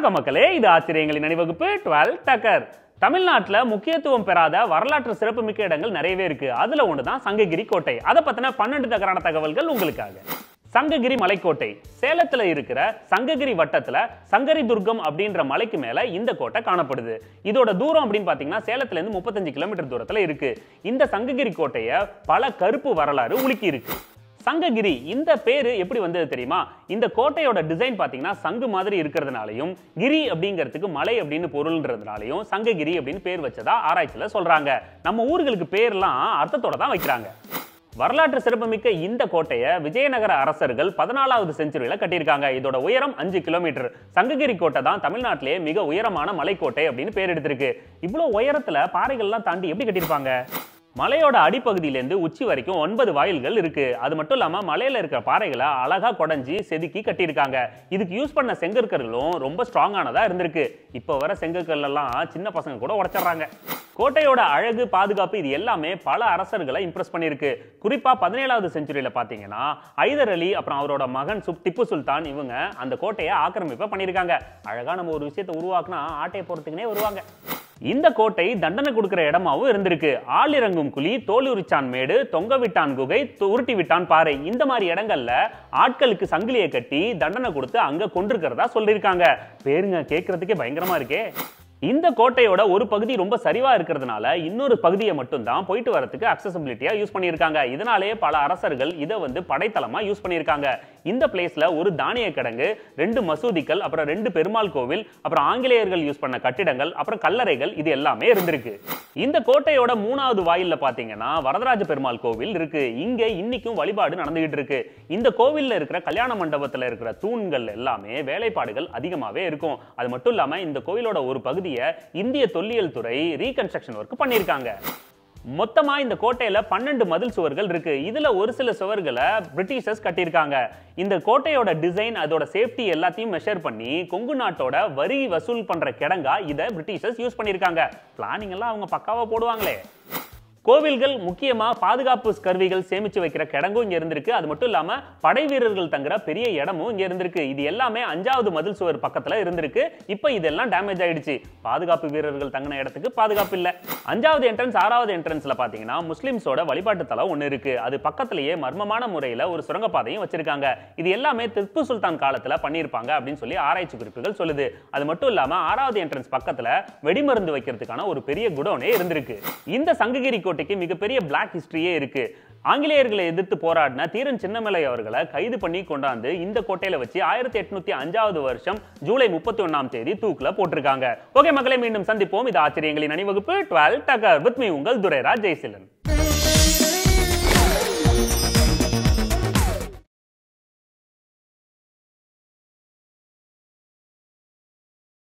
வணக்கம் மக்களே இது ஆச்சரியங்களின் அணிவகுப்பு டுவெல் டக்கர் தமிழ்நாட்டில் முக்கியத்துவம் பெறாத வரலாற்று சிறப்புமிக்க இடங்கள் நிறையவே இருக்கு அதுல ஒன்று தான் சங்ககிரி கோட்டை அதை பத்தின பன்னெண்டு தகரான தகவல்கள் உங்களுக்காக சங்ககிரி மலைக்கோட்டை சேலத்துல இருக்கிற சங்ககிரி வட்டத்துல சங்கரி துர்கம் அப்படின்ற மலைக்கு மேல இந்த கோட்டை காணப்படுது இதோட தூரம் அப்படின்னு பாத்தீங்கன்னா சேலத்துல இருந்து முப்பத்தஞ்சு கிலோமீட்டர் தூரத்துல இருக்கு இந்த சங்ககிரி கோட்டைய பல கருப்பு வரலாறு உலுக்கி இருக்கு சங்ககிரி இந்த பேரு எப்படி வந்தது தெரியுமா இந்த கோட்டையோட டிசைன் பாத்தீங்கன்னா சங்கு மாதிரி இருக்கிறதுனாலையும் கிரி அப்படிங்கிறதுக்கு மலை அப்படின்னு பொருள்ன்றதுனாலையும் சங்ககிரி அப்படின்னு பேர் வச்சதா ஆராய்ச்சியில சொல்றாங்க நம்ம ஊர்களுக்கு பேர்லாம் அர்த்தத்தோட தான் வைக்கிறாங்க வரலாற்று சிறப்புமிக்க இந்த கோட்டையை விஜயநகர அரசர்கள் பதினாலாவது செஞ்சுரியில கட்டியிருக்காங்க இதோட உயரம் அஞ்சு கிலோமீட்டர் சங்ககிரி கோட்டை தான் தமிழ்நாட்டிலேயே மிக உயரமான மலைக்கோட்டை அப்படின்னு பேர் எடுத்திருக்கு இவ்வளோ உயரத்துல பாறைகள்லாம் தாண்டி எப்படி கட்டியிருப்பாங்க மலையோட அடிப்பகுதியிலேருந்து உச்சி வரைக்கும் ஒன்பது வாயில்கள் இருக்கு அது மட்டும் இல்லாம மலையில இருக்கிற பாறைகளை அழகா குடஞ்சி செதுக்கி கட்டியிருக்காங்க இதுக்கு யூஸ் பண்ண செங்கற்கர்களும் ரொம்ப ஸ்ட்ராங்கானதா இருந்திருக்கு இப்போ வர செங்கற்கள் எல்லாம் சின்ன பசங்க கூட உடைச்சிடுறாங்க கோட்டையோட அழகு பாதுகாப்பு இது எல்லாமே பல அரசர்களை இம்ப்ரெஸ் பண்ணியிருக்கு குறிப்பா பதினேழாவது செஞ்சுரியில பாத்தீங்கன்னா ஐதர் அலி அப்புறம் அவரோட மகன் சுப் திப்பு சுல்தான் இவங்க அந்த கோட்டையை ஆக்கிரமிப்பை பண்ணியிருக்காங்க அழகா நம்ம ஒரு விஷயத்தை உருவாக்குனா ஆட்டையை போறதுக்குனே வருவாங்க இந்த கோட்டை தண்டனை கொடுக்கிற இடமாவும் இருந்திருக்கு ஆள் இறங்கும் குழி தோலுரிச்சான் மேடு தொங்க விட்டான் குகை து- உருட்டி விட்டான் பாறை இந்த மாதிரி இடங்கள்ல ஆட்களுக்கு சங்கிலியை கட்டி தண்டனை கொடுத்து அங்க கொண்டிருக்கிறதா சொல்லியிருக்காங்க பேருங்க கேட்கறதுக்கே பயங்கரமா இருக்கே இந்த கோட்டையோட ஒரு பகுதி ரொம்ப சரிவா இருக்கிறதுனால இன்னொரு பகுதியை மட்டும்தான் போயிட்டு வரதுக்கு அக்சசபிலிட்டியா யூஸ் பண்ணியிருக்காங்க இதனாலேயே பல அரசர்கள் இதை வந்து படைத்தளமா யூஸ் பண்ணியிருக்காங்க இந்த பிளேஸ்ல ஒரு தானிய கிடங்கு ரெண்டு மசூதிகள் அப்புறம் ரெண்டு பெருமாள் கோவில் அப்புறம் ஆங்கிலேயர்கள் யூஸ் பண்ண கட்டிடங்கள் அப்புறம் கல்லறைகள் இது எல்லாமே இருந்திருக்கு இந்த கோட்டையோட மூணாவது வாயில்ல பாத்தீங்கன்னா வரதராஜ பெருமாள் கோவில் இருக்கு இங்க இன்னைக்கும் வழிபாடு நடந்துகிட்டு இருக்கு இந்த கோவில்ல இருக்கிற கல்யாண மண்டபத்துல இருக்கிற தூண்கள் எல்லாமே வேலைப்பாடுகள் அதிகமாவே இருக்கும் அது மட்டும் இல்லாம இந்த கோவிலோட ஒரு பகுதியை இந்திய தொல்லியல் துறை ரீகன்ஸ்ட்ரக்ஷன் ஒர்க் பண்ணியிருக்காங்க மொத்தமா இந்த கோட்டையில பன்னெண்டு மதில் சுவர்கள் இருக்கு இதுல ஒரு சில சுவர்களை பிரிட்டிஷர்ஸ் கட்டியிருக்காங்க இந்த கோட்டையோட டிசைன் அதோட சேஃப்டி எல்லாத்தையும் மெஷர் பண்ணி கொங்கு நாட்டோட வரி வசூல் பண்ற கிடங்கா இதை பிரிட்டிஷர்ஸ் யூஸ் பண்ணியிருக்காங்க பிளானிங் எல்லாம் அவங்க பக்காவா போடுவாங்களே கோவில்கள் முக்கியமா பாதுகாப்பு கருவிகள் சேமிச்சு வைக்கிற கிடங்கும் இங்க இருந்திருக்கு அது மட்டும் இல்லாம படை வீரர்கள் தங்குற பெரிய இடமும் இங்க இருந்திருக்கு இது எல்லாமே அஞ்சாவது மதில் சுவர் பக்கத்துல இருந்திருக்கு இப்போ இதெல்லாம் டேமேஜ் ஆயிடுச்சு பாதுகாப்பு வீரர்கள் தங்கின இடத்துக்கு பாதுகாப்பு இல்ல அஞ்சாவது என்ட்ரன்ஸ் ஆறாவது என்ட்ரன்ஸ்ல பாத்தீங்கன்னா முஸ்லிம்ஸோட வழிபாட்டு தலம் ஒண்ணு இருக்கு அது பக்கத்திலேயே மர்மமான முறையில ஒரு சுரங்கப்பாதையும் வச்சிருக்காங்க இது எல்லாமே திப்பு சுல்தான் காலத்துல பண்ணியிருப்பாங்க அப்படின்னு சொல்லி ஆராய்ச்சி குறிப்புகள் சொல்லுது அது மட்டும் இல்லாம ஆறாவது என்ட்ரன்ஸ் பக்கத்துல வெடிமருந்து வைக்கிறதுக்கான ஒரு பெரிய குடோனே இருந்திருக்கு இந்த சங்ககிரி கோட்டைக்கு மிகப்பெரிய பிளாக் ஹிஸ்டரியே இருக்கு ஆங்கிலேயர்களை எதிர்த்து போராடின தீரன் சின்னமலை அவர்களை கைது பண்ணி கொண்டாந்து இந்த கோட்டையில வச்சு ஆயிரத்தி எட்நூத்தி அஞ்சாவது வருஷம் ஜூலை முப்பத்தி ஒன்னாம் தேதி தூக்குல போட்டிருக்காங்க ஓகே மக்களை மீண்டும் சந்திப்போம் இது ஆச்சரியங்களின் அணிவகுப்பு டுவெல் டக்கர் வித் மீ உங்கள் துரைராஜ் ஜெய்சிலன்